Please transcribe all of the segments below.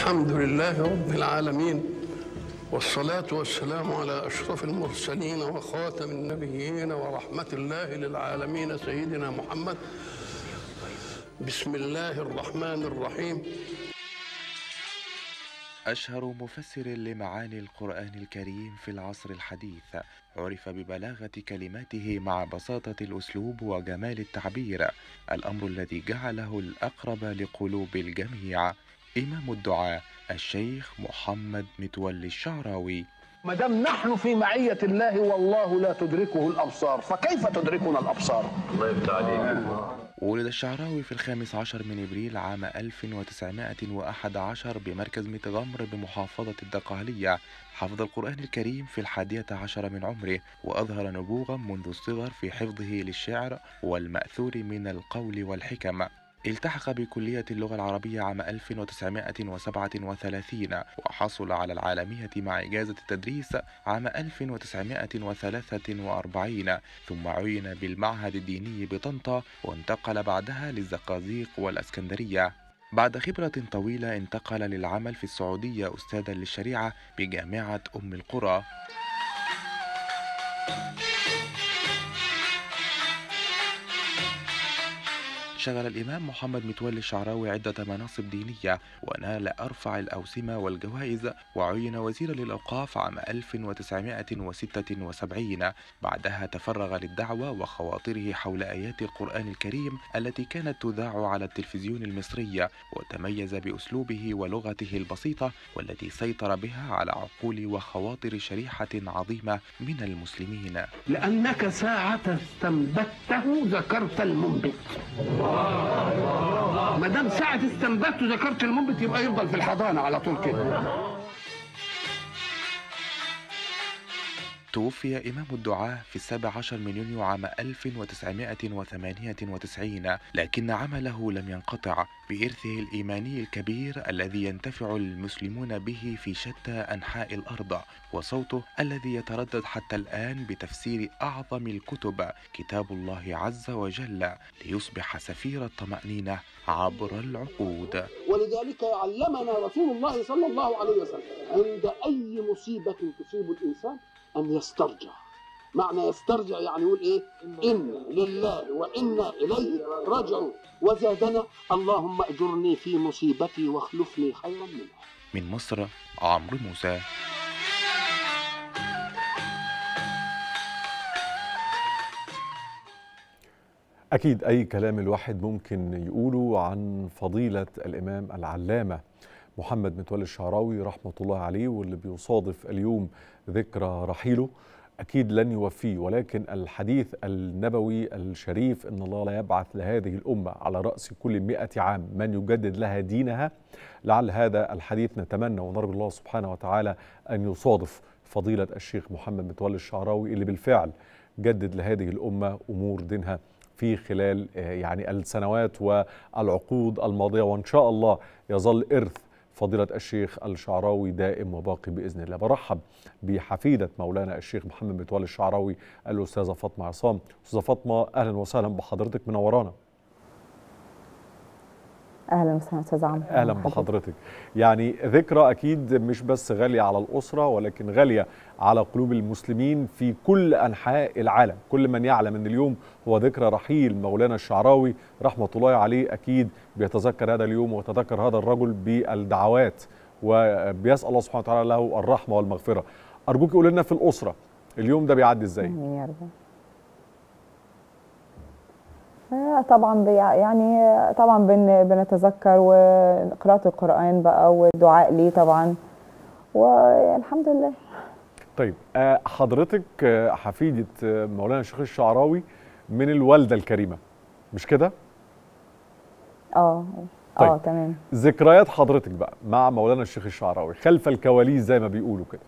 الحمد لله رب العالمين والصلاة والسلام على أشرف المرسلين وخاتم النبيين ورحمة الله للعالمين سيدنا محمد بسم الله الرحمن الرحيم أشهر مفسر لمعاني القرآن الكريم في العصر الحديث عرف ببلاغة كلماته مع بساطة الأسلوب وجمال التعبير الأمر الذي جعله الأقرب لقلوب الجميع إمام الدعاء الشيخ محمد متولي الشعراوي ما دام نحن في معية الله والله لا تدركه الأبصار فكيف تدركنا الأبصار ولد الشعراوي في الخامس عشر من إبريل عام 1911 بمركز متغمر بمحافظة الدقهلية حفظ القرآن الكريم في الحادية عشر من عمره وأظهر نبوغا منذ الصغر في حفظه للشعر والمأثور من القول والحكم التحق بكلية اللغة العربية عام 1937 وحصل على العالمية مع إجازة التدريس عام 1943 ثم عين بالمعهد الديني بطنطا وانتقل بعدها للزقازيق والأسكندرية بعد خبرة طويلة انتقل للعمل في السعودية أستاذا للشريعة بجامعة أم القرى شغل الإمام محمد متولي الشعراوي عدة مناصب دينية ونال أرفع الأوسمة والجوائز وعين وزيرا للأوقاف عام 1976 بعدها تفرغ للدعوة وخواطره حول آيات القرآن الكريم التي كانت تذاع على التلفزيون المصري وتميز بأسلوبه ولغته البسيطة والتي سيطر بها على عقول وخواطر شريحة عظيمة من المسلمين لأنك ساعة استنبته ذكرت المنبت ما دام ساعة استنبته ذكرت المنبت يبقى يفضل في الحضانة على طول كده توفي إمام الدعاء في السابع عشر من يونيو عام 1998 لكن عمله لم ينقطع بإرثه الإيماني الكبير الذي ينتفع المسلمون به في شتى أنحاء الأرض وصوته الذي يتردد حتى الآن بتفسير أعظم الكتب كتاب الله عز وجل ليصبح سفير الطمأنينة عبر العقود ولذلك علمنا رسول الله صلى الله عليه وسلم عند أي مصيبة تصيب الإنسان أن يسترجع معنى يسترجع يعني يقول إيه إن لله وإنا إليه راجعون وزادنا اللهم أجرني في مصيبتي واخلفني خيرا منها من مصر عمرو موسى أكيد أي كلام الواحد ممكن يقوله عن فضيلة الإمام العلامة محمد متولي الشعراوي رحمة الله عليه واللي بيصادف اليوم ذكرى رحيله أكيد لن يوفيه ولكن الحديث النبوي الشريف إن الله لا يبعث لهذه الأمة على رأس كل مئة عام من يجدد لها دينها لعل هذا الحديث نتمنى ونرجو الله سبحانه وتعالى أن يصادف فضيلة الشيخ محمد متولي الشعراوي اللي بالفعل جدد لهذه الأمة أمور دينها في خلال يعني السنوات والعقود الماضية وإن شاء الله يظل إرث فضيلة الشيخ الشعراوي دائم وباقي بإذن الله برحب بحفيدة مولانا الشيخ محمد متولي الشعراوي الأستاذة فاطمة عصام أستاذة فاطمة أهلا وسهلا بحضرتك منورانا اهلا وسهلا استاذ عمرو اهلا بحضرتك يعني ذكرى اكيد مش بس غاليه على الاسره ولكن غاليه على قلوب المسلمين في كل انحاء العالم كل من يعلم ان اليوم هو ذكرى رحيل مولانا الشعراوي رحمه الله عليه اكيد بيتذكر هذا اليوم ويتذكر هذا الرجل بالدعوات وبيسال الله سبحانه وتعالى له الرحمه والمغفره ارجوك قول لنا في الاسره اليوم ده بيعدي ازاي امين يا رب طبعا بي يعني طبعا بن بنتذكر وقراءة القرآن بقى والدعاء ليه طبعا والحمد لله طيب حضرتك حفيدة مولانا الشيخ الشعراوي من الوالدة الكريمة مش كده؟ اه طيب. اه تمام ذكريات حضرتك بقى مع مولانا الشيخ الشعراوي خلف الكواليس زي ما بيقولوا كده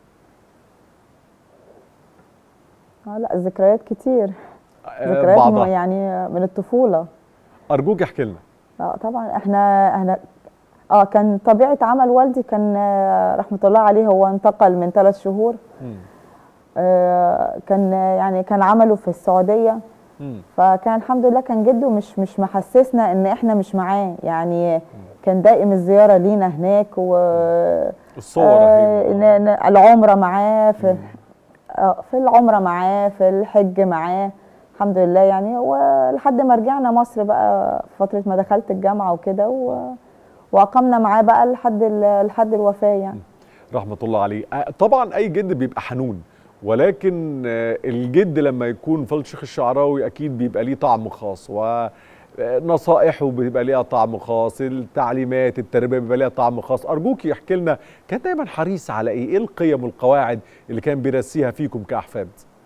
اه لا ذكريات كتير آه، ذكريات بعضها يعني من الطفولة ارجوك احكي لنا اه طبعا احنا احنا اه كان طبيعة عمل والدي كان آه، رحمة الله عليه هو انتقل من ثلاث شهور مم. آه، كان يعني كان عمله في السعودية مم. فكان الحمد لله كان جده مش مش محسسنا ان احنا مش معاه يعني كان دائم الزياره لينا هناك و الصور آه، أهي. ن- ن- العمره معاه في آه، في العمره معاه في الحج معاه الحمد لله يعني ولحد ما رجعنا مصر بقى فتره ما دخلت الجامعه وكده و... واقمنا معاه بقى لحد ال- لحد الوفاه يعني رحمة الله عليه آه، طبعا أي جد بيبقى حنون ولكن آه، الجد لما يكون فضل الشيخ الشعراوي أكيد بيبقى ليه طعم خاص ونصائحه بيبقى ليها طعم خاص التعليمات التربية بيبقى ليها طعم خاص أرجوك يحكي لنا كان دايما حريص على إيه إيه القيم والقواعد اللي كان بيرسيها فيكم كأحفاد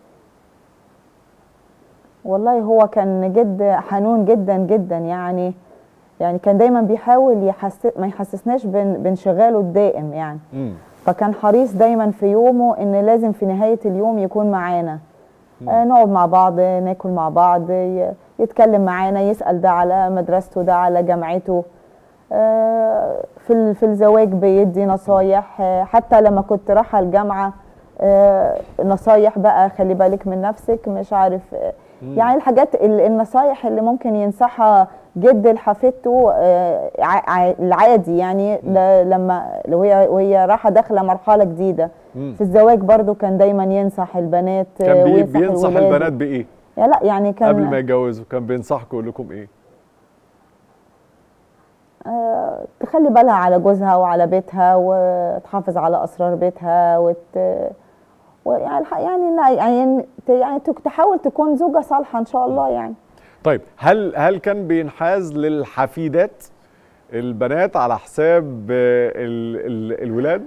والله هو كان جد حنون جدا جدا يعني يعني كان دايما بيحاول يحس ما يحسسناش بان- بانشغاله الدائم يعني مم. فكان حريص دايما في يومه ان لازم في نهايه اليوم يكون معانا آه نقعد مع بعض ناكل مع بعض ي- يتكلم معانا يسال ده على مدرسته ده على جامعته آه في ال- في الزواج بيدي نصايح آه حتى لما كنت رايحه الجامعه آه نصايح بقى خلي بالك من نفسك مش عارف آه يعني الحاجات ال- النصايح اللي ممكن ينصحها جد لحفيدته آه، ع- ع- العادي يعني ل- لما لو هي وهي رايحه داخله مرحله جديده مم. في الزواج برضو كان دايما ينصح البنات آه، كان بي وينصح بينصح الولاد. البنات بإيه يا لا يعني كان قبل ما يتجوزوا كان بينصحكم يقول لكم إيه آه، تخلي بالها على جوزها وعلى بيتها وتحافظ على اسرار بيتها وت ويعني الح- يعني لا- يعني ت- يعني تك- تحاول تكون زوجة صالحة ان شاء الله يعني طيب هل هل كان بينحاز للحفيدات البنات على حساب آه، ال ال الولاد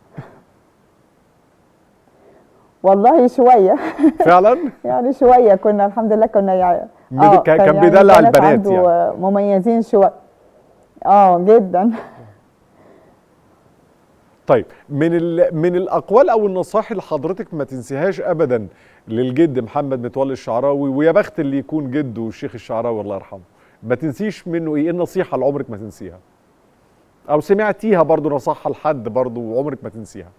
والله شوية فعلا يعني شوية كنا الحمد لله كنا يعني مد- كان- كان بيدلع البنات عنده يعني. مميزين شوية اه جدا طيب من ال من الاقوال او النصائح اللي حضرتك ما تنسيهاش ابدا للجد محمد متولي الشعراوي ويا بخت اللي يكون جده الشيخ الشعراوي الله يرحمه ما تنسيش منه ايه إيه النصيحه اللي عمرك ما تنسيها او سمعتيها برضو نصيحه لحد برضو وعمرك ما تنسيها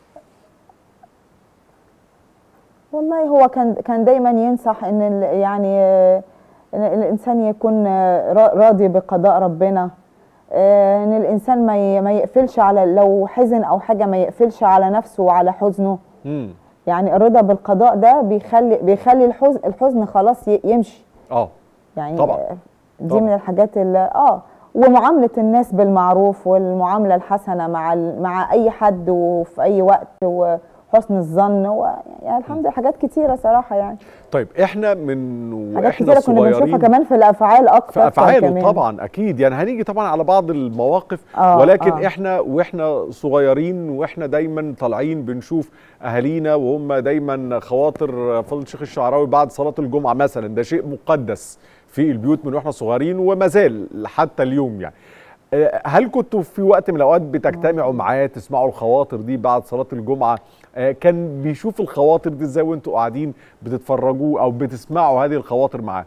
والله هو كان كان دايما ينصح ان ال- يعني آه، ان الانسان يكون آه، را- راضي بقضاء ربنا آه، ان الانسان ما ي- ما يقفلش على لو حزن او حاجه ما يقفلش على نفسه وعلى حزنه امم يعني الرضا بالقضاء ده بيخلي بيخلي الحزن الحزن خلاص ي- يمشي اه يعني طبعاً. آه، دي طبعاً. من الحاجات اللي اه ومعامله الناس بالمعروف والمعامله الحسنه مع ال- مع اي حد وفي اي وقت وحسن الظن و يعني الحمد لله حاجات كتيره صراحه يعني طيب احنا من حاجات واحنا كتيره كنا بنشوفها صغيرين كمان في الافعال اكتر في افعاله كمان. طبعا اكيد يعني هنيجي طبعا على بعض المواقف آه، ولكن آه. احنا واحنا صغيرين واحنا دايما طالعين بنشوف اهالينا وهم دايما خواطر فضل الشيخ الشعراوي بعد صلاه الجمعه مثلا ده شيء مقدس في البيوت من واحنا صغيرين وما زال حتى اليوم يعني آه، هل كنتوا في وقت من الاوقات بتجتمعوا معاه تسمعوا الخواطر دي بعد صلاه الجمعه آه، كان بيشوف الخواطر دي ازاي وانتوا قاعدين بتتفرجوا او بتسمعوا هذه الخواطر معاه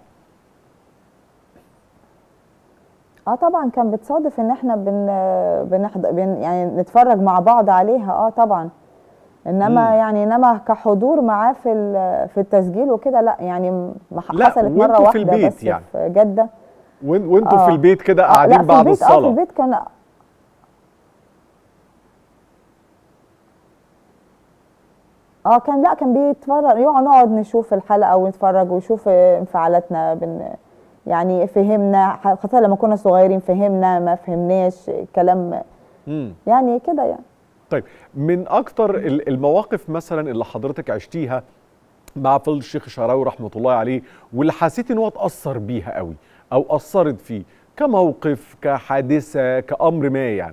اه طبعا كان بتصادف ان احنا بن بنحضر بن يعني نتفرج مع بعض عليها اه طبعا انما مم. يعني انما كحضور معاه في ال- في التسجيل وكده لا يعني ما ح- لا، حصلت وانتوا مره في واحده البيت بس يعني. في جده وإن- وانتوا آه. في البيت كده آه قاعدين لا في بعد البيت اه في الصلاه البيت كان اه كان لا كان بيتفرج يقعد نقعد نشوف الحلقه ونتفرج ويشوف انفعالاتنا بن يعني فهمنا خاصه لما كنا صغيرين فهمنا ما فهمناش كلام مم. يعني كده يعني طيب من اكتر ال- المواقف مثلا اللي حضرتك عشتيها مع فضل الشيخ الشعراوي رحمه الله عليه واللي حسيت ان هو اتاثر بيها قوي او اثرت فيه كموقف كحادثه كامر ما يعني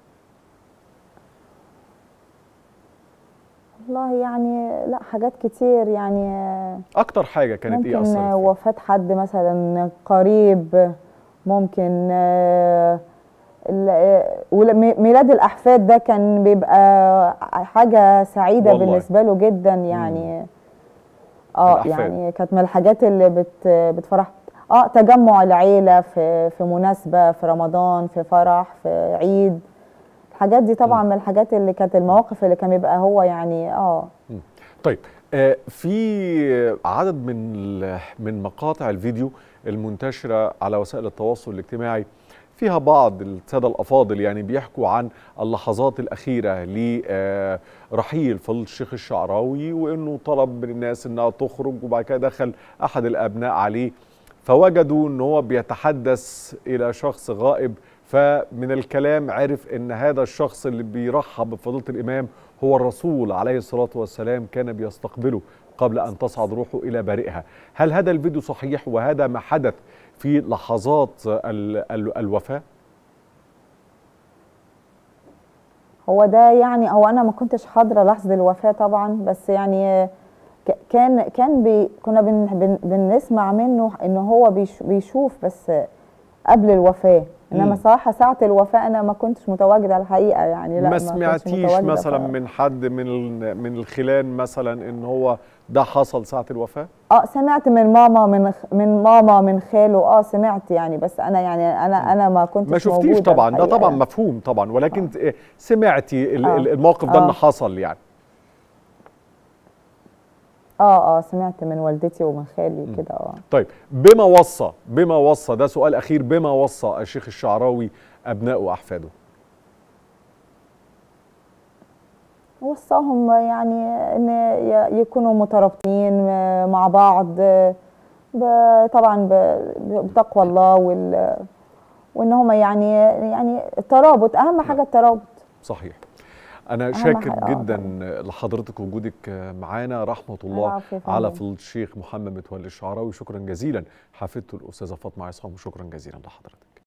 والله يعني لا حاجات كتير يعني اكتر حاجه كانت ايه ممكن اثرت فيه وفاة حد مثلا قريب ممكن آه، ال- آه، ول- مي- ميلاد الأحفاد ده كان بيبقى حاجة سعيدة والله. بالنسبة له جدا يعني اه الأحفاد. يعني كانت من الحاجات اللي بت بتفرح اه تجمع العيلة في في مناسبة في رمضان في فرح في عيد الحاجات دي طبعا من الحاجات اللي كانت المواقف اللي كان بيبقى هو يعني اه طيب آه، في عدد من ال- من مقاطع الفيديو المنتشره على وسائل التواصل الاجتماعي فيها بعض الساده الافاضل يعني بيحكوا عن اللحظات الاخيره لرحيل فضيله الشيخ الشعراوي وانه طلب من الناس انها تخرج وبعد كده دخل احد الابناء عليه فوجدوا ان هو بيتحدث الى شخص غائب فمن الكلام عرف ان هذا الشخص اللي بيرحب بفضيله الامام هو الرسول عليه الصلاه والسلام كان بيستقبله قبل ان تصعد روحه الى بارئها هل هذا الفيديو صحيح وهذا ما حدث في لحظات ال- ال- الوفاه هو ده يعني هو انا ما كنتش حاضره لحظه الوفاه طبعا بس يعني ك- كان كان بي كنا بن بن بنسمع منه ان هو بيش بيشوف بس قبل الوفاه مم. انما صراحه ساعه الوفاه انا ما كنتش متواجده الحقيقه يعني لا ما كنتش سمعتيش متواجدة مثلا ف- من حد من ال- من الخلان مثلا ان هو ده حصل ساعه الوفاه اه سمعت من ماما من خ- من ماما من خاله اه سمعت يعني بس انا يعني انا انا ما كنتش ما شفتيش موجودة طبعا ده الحقيقة طبعا يعني. مفهوم طبعا ولكن ت- سمعتي ال- آه. ال- الموقف ده آه. اللي حصل يعني اه اه سمعت من والدتي ومن خالي كده اه طيب بما وصى بما وصى ده سؤال اخير بما وصى الشيخ الشعراوي ابنائه واحفاده وصاهم يعني ان ي- يكونوا مترابطين مع بعض ب- طبعا ب- بتقوى الله وال وان هم يعني يعني الترابط اهم حاجه الترابط صحيح انا أهم شاكر حاجة، آه، جدا لحضرتك وجودك معانا رحمه الله العفو يا فندم. على فضيله الشيخ محمد متولي الشعراوي شكرا جزيلا حفيدته الاستاذه فاطمه عصام شكرا جزيلا لحضرتك